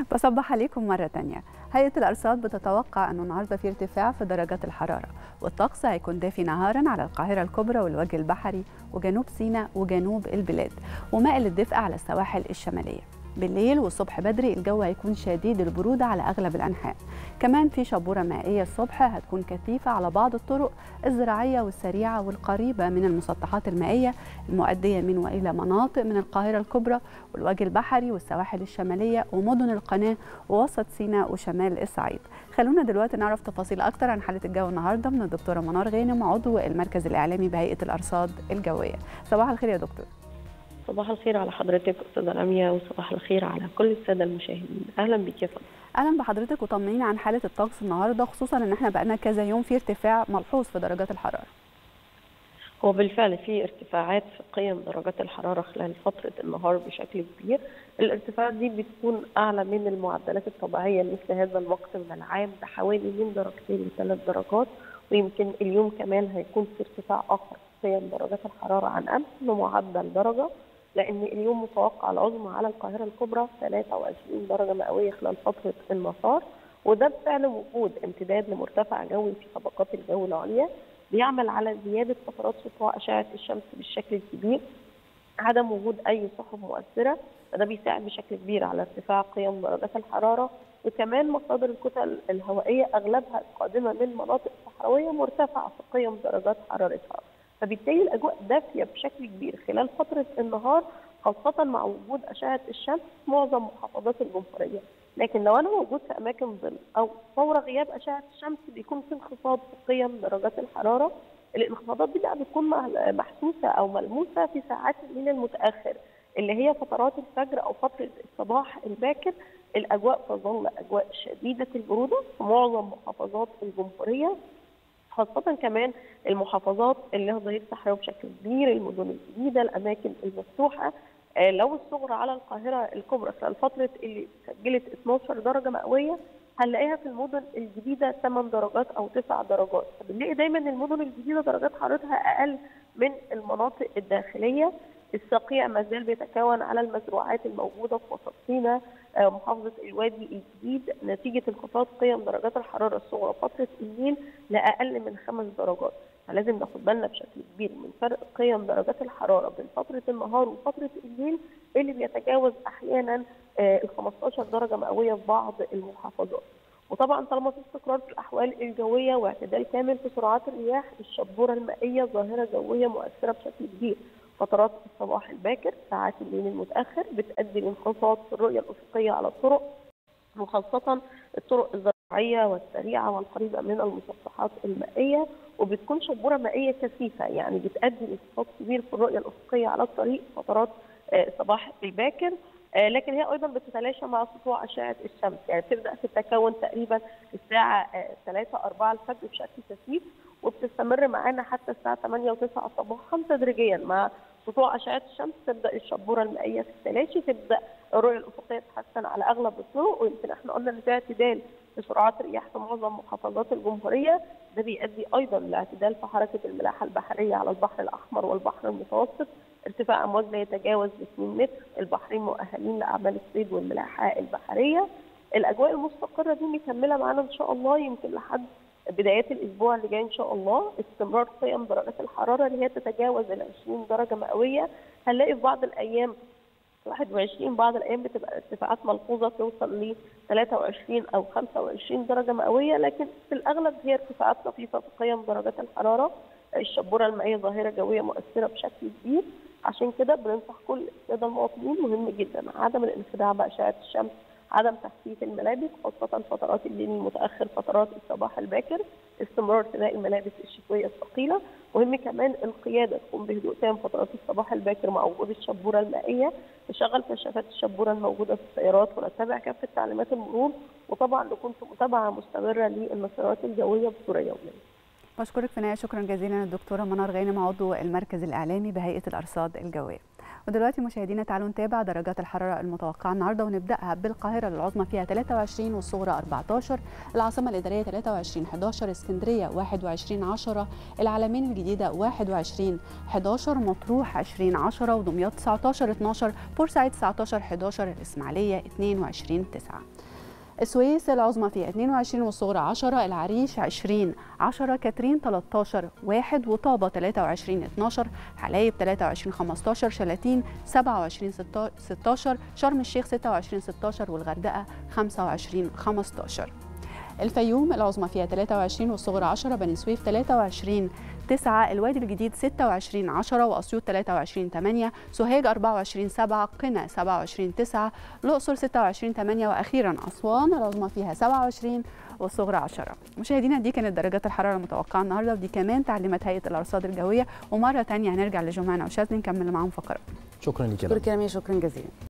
بصبح عليكم مرة تانية هيئة الأرصاد بتتوقع أنه النهاردة في ارتفاع في درجات الحرارة والطقس هيكون دافي نهارا على القاهرة الكبرى والوجه البحري وجنوب سيناء وجنوب البلاد ومائل الدفء على السواحل الشمالية بالليل والصبح بدري الجو هيكون شديد البرودة على أغلب الأنحاء كمان في شبورة مائية الصبح هتكون كثيفة على بعض الطرق الزراعية والسريعة والقريبة من المسطحات المائية المؤدية من وإلى مناطق من القاهرة الكبرى والوجه البحري والسواحل الشمالية ومدن القناة ووسط سيناء وشمال الصعيد خلونا دلوقتي نعرف تفاصيل أكتر عن حالة الجو النهاردة من الدكتورة منار غانم عضو المركز الإعلامي بهيئة الأرصاد الجوية صباح الخير يا دكتور صباح الخير على حضرتك استاذه راميه وصباح الخير على كل الساده المشاهدين اهلا بك يا فندم اهلا بحضرتك وطمنينا عن حاله الطقس النهارده خصوصا ان احنا بقالنا كذا يوم في ارتفاع ملحوظ في درجات الحراره هو بالفعل في ارتفاعات في قيم درجات الحراره خلال فتره النهار بشكل كبير الارتفاعات دي بتكون اعلى من المعدلات الطبيعيه مثل هذا الوقت من العام بحوالي من درجتين لثلاث درجات ويمكن اليوم كمان هيكون في ارتفاع اخر في قيم درجات الحراره عن امس بمعدل درجه لان اليوم متوقع العظمى على القاهره الكبرى 23 درجه مئويه خلال فتره النهار وده بفعل وجود امتداد لمرتفع جوي في طبقات الجو العليا بيعمل على زياده فترات سطوع اشعه الشمس بالشكل الكبير عدم وجود اي سحب مؤثره فده بيساعد بشكل كبير على ارتفاع قيم درجات الحراره وكمان مصادر الكتل الهوائيه اغلبها قادمه من مناطق صحراويه مرتفعه في قيم درجات حرارتها فبالتالي الاجواء دافيه بشكل كبير خلال فتره النهار خاصه مع وجود اشعه الشمس في معظم محافظات الجمهوريه لكن لو انا موجود في اماكن ظل او فور غياب اشعه الشمس بيكون في انخفاض في قيم درجات الحراره الانخفاضات دي بقى بتكون محسوسه او ملموسه في ساعات الليل المتاخر اللي هي فترات الفجر او فتره الصباح الباكر الاجواء تظل اجواء شديده البروده في معظم محافظات الجمهوريه خاصة كمان المحافظات اللي هي ظهير صحراوي بشكل كبير، المدن الجديدة، الأماكن المفتوحة، آه لو الصغرى على القاهرة الكبرى خلال فترة اللي سجلت 12 درجة مئوية هنلاقيها في المدن الجديدة 8 درجات أو 9 درجات، فبنلاقي دايما المدن الجديدة درجات حرارتها أقل من المناطق الداخلية، الصقيع ما زال بيتكون على المزروعات الموجودة في وسط سيناء محافظة الوادي الجديد نتيجة انخفاض قيم درجات الحرارة الصغرى فترة الليل لأقل من خمس درجات فلازم ناخد بالنا بشكل كبير من فرق قيم درجات الحرارة بين فترة النهار وفترة الليل اللي بيتجاوز أحيانا ال 15 درجة مئوية في بعض المحافظات وطبعا طالما في استقرار في الاحوال الجويه واعتدال كامل في سرعات الرياح الشبوره المائيه ظاهره جويه مؤثره بشكل كبير فترات الصباح الباكر ساعات الليل المتاخر بتؤدي لانخفاض في الرؤيه الافقيه على الطرق وخاصه الطرق الزراعيه والسريعه والقريبه من المسطحات المائيه وبتكون شبوره مائيه كثيفه يعني بتؤدي لانخفاض كبير في الرؤيه الافقيه على الطريق فترات الصباح الباكر لكن هي ايضا بتتلاشى مع سطوع اشعه الشمس يعني بتبدا في التكون تقريبا الساعه 3 4 الفجر بشكل كثيف وبتستمر معانا حتى الساعه 8 و9 صباحا تدريجيا مع سطوع اشعه الشمس تبدا الشبوره المائيه في التلاشي تبدا الرؤيه الافقيه تتحسن على اغلب الطرق ويمكن احنا قلنا ان في اعتدال في سرعات الرياح في معظم محافظات الجمهوريه ده بيؤدي ايضا لاعتدال في حركه الملاحه البحريه على البحر الاحمر والبحر المتوسط ارتفاع امواج لا يتجاوز 2 متر البحرين مؤهلين لاعمال الصيد والملاحه البحريه الاجواء المستقره دي مكمله معانا ان شاء الله يمكن لحد بدايات الاسبوع اللي جاي ان شاء الله استمرار قيم درجات الحراره اللي هي تتجاوز ال 20 درجه مئويه هنلاقي في بعض الايام 21 بعض الايام بتبقى ارتفاعات ملحوظه توصل ل 23 او 25 درجه مئويه لكن في الاغلب هي ارتفاعات طفيفه في قيم درجات الحراره الشبوره المائيه ظاهره جويه مؤثره بشكل كبير عشان كده بننصح كل الساده المواطنين مهم جدا عدم الانخداع باشعه الشمس عدم تخفيف الملابس خاصة فترات الليل المتأخر فترات الصباح الباكر استمرار ارتداء الملابس الشتوية الثقيلة مهم كمان القيادة تقوم بهدوء تام فترات الصباح الباكر مع وجود الشبورة المائية نشغل كشافات الشبورة الموجودة في السيارات ونتبع كافة تعليمات المرور وطبعا نكون في متابعة مستمرة للنشرات الجوية بصورة يومية بشكرك في النهايه شكرا جزيلا الدكتوره منار غانم عضو المركز الاعلامي بهيئه الارصاد الجويه ودلوقتي مشاهدينا تعالوا نتابع درجات الحرارة المتوقعة النهارده ونبدأها بالقاهرة العظمى فيها 23 والصغرى 14 العاصمة الإدارية 23 11 اسكندرية 21 10 العلمين الجديدة 21 11 مطروح 20 10 ودمياط 19 12 بورسعيد 19 11 الإسماعيلية 22 9 السويس العظمى فيها 22 والصغرى 10 العريش 20 10 كاترين 13 1 وطابة 23 12 حلايب 23 15 شلاتين 27 16 شرم الشيخ 26 16 والغردقة 25 15 الفيوم العظمى فيها 23 والصغرى 10 بني سويف 23 9 الوادي الجديد 26 10 واسيوط 23 8 سوهاج 24 7 قنا 27 9 الاقصر 26 8 واخيرا اسوان العظمى فيها 27 والصغرى 10 مشاهدينا دي كانت درجات الحراره المتوقعه النهارده ودي كمان تعليمات هيئه الارصاد الجويه ومره ثانيه هنرجع لجمانه وشاذلي نكمل معاهم فقرات شكرا لك شكرا كريمه شكرا جزيلا